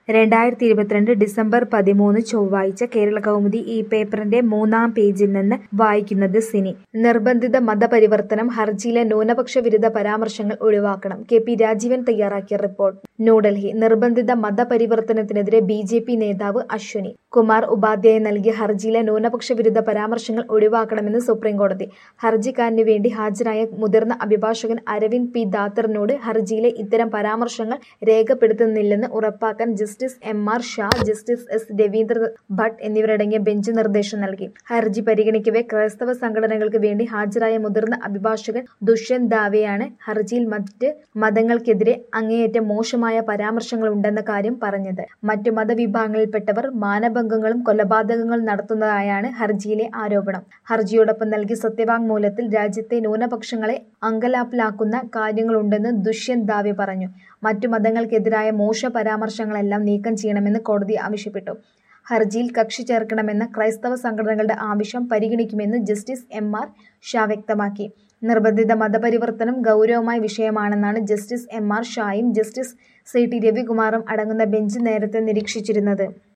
രണ്ടായിരത്തി ഇരുപത്തിരണ്ട് ഡിസംബർ പതിമൂന്ന് ചൊവ്വാഴ്ച കേരളകൗമുദി ഈ പേപ്പറിന്റെ മൂന്നാം പേജിൽ നിന്ന് വായിക്കുന്നത് സിനി നിർബന്ധിത മതപരിവർത്തനം ഹർജിയിലെ ന്യൂനപക്ഷ വിരുദ്ധ പരാമർശങ്ങൾ ഒഴിവാക്കണം കെ പി രാജീവൻ തയ്യാറാക്കിയ റിപ്പോർട്ട് ന്യൂഡൽഹി നിർബന്ധിത മതപരിവർത്തനത്തിനെതിരെ ബി ജെ പി നേതാവ് അശ്വനി കുമാർ ഉപാധ്യായ നൽകിയ ഹർജിയിലെ ന്യൂനപക്ഷ വിരുദ്ധ പരാമർശങ്ങൾ ഒഴിവാക്കണമെന്ന് സുപ്രീംകോടതി ഹർജിക്കാരന് വേണ്ടി ഹാജരായ മുതിർന്ന അഭിഭാഷകൻ അരവിന്ദ് പി ദാത്തറിനോട് ഹർജിയിലെ ഇത്തരം പരാമർശങ്ങൾ രേഖപ്പെടുത്തുന്നില്ലെന്ന് ഉറപ്പാക്കാൻ justice M R Shah justice S Ravindra Bhat എന്നിവരടങ്ങിയ ബെഞ്ച് നിർദ്ദേശം നൽകി ഹർജി പരിഗണിക്കവെ ക്രൈസ്തവ സംഘടനകൾക്ക് വേണ്ടി ഹാജരായ മുതിർന്ന അഭിഭാഷകൻ ദുഷ്യന്ത് ദാവെയാണ് ഹർജിയിൽ മറ്റ് മതങ്ങൾക്കെതിരെ അങ്ങേയറ്റം മോശമായ പരാമർശങ്ങൾ ഉണ്ടെന്ന കാര്യം പറഞ്ഞത് മറ്റു മതവിഭാഗങ്ങളിൽപ്പെട്ടവർ മാനഭംഗങ്ങളും കൊലപാതകങ്ങളും നടത്തുന്നതായാണ് ഹർജിയിലെ ആരോപണം ഹർജിയോടൊപ്പം നൽകിയ സത്യവാങ്മൂലത്തിൽ രാജ്യത്തെ ന്യൂനപക്ഷങ്ങളെ അങ്കലാപ്പിലാക്കുന്ന കാര്യങ്ങളുണ്ടെന്ന് ദുഷ്യന്ത് ദാവെ പറഞ്ഞു മറ്റു മതങ്ങൾക്കെതിരായ മോശ പരാമർശങ്ങളെല്ലാം നീക്കം ചെയ്യണമെന്ന് കോടതി ആവശ്യപ്പെട്ടു ഹർജിയിൽ കക്ഷി ചേർക്കണമെന്ന ക്രൈസ്തവ സംഘടനകളുടെ ആവശ്യം പരിഗണിക്കുമെന്ന് ജസ്റ്റിസ് എം ആർ ഷാ വ്യക്തമാക്കി നിർബന്ധിത മതപരിവർത്തനം ഗൗരവമായ വിഷയമാണെന്നാണ് ജസ്റ്റിസ് എം ആർ ഷായും ജസ്റ്റിസ് സി ടി രവികുമാറും അടങ്ങുന്ന ബെഞ്ച് നേരത്തെ നിരീക്ഷിച്ചിരുന്നത്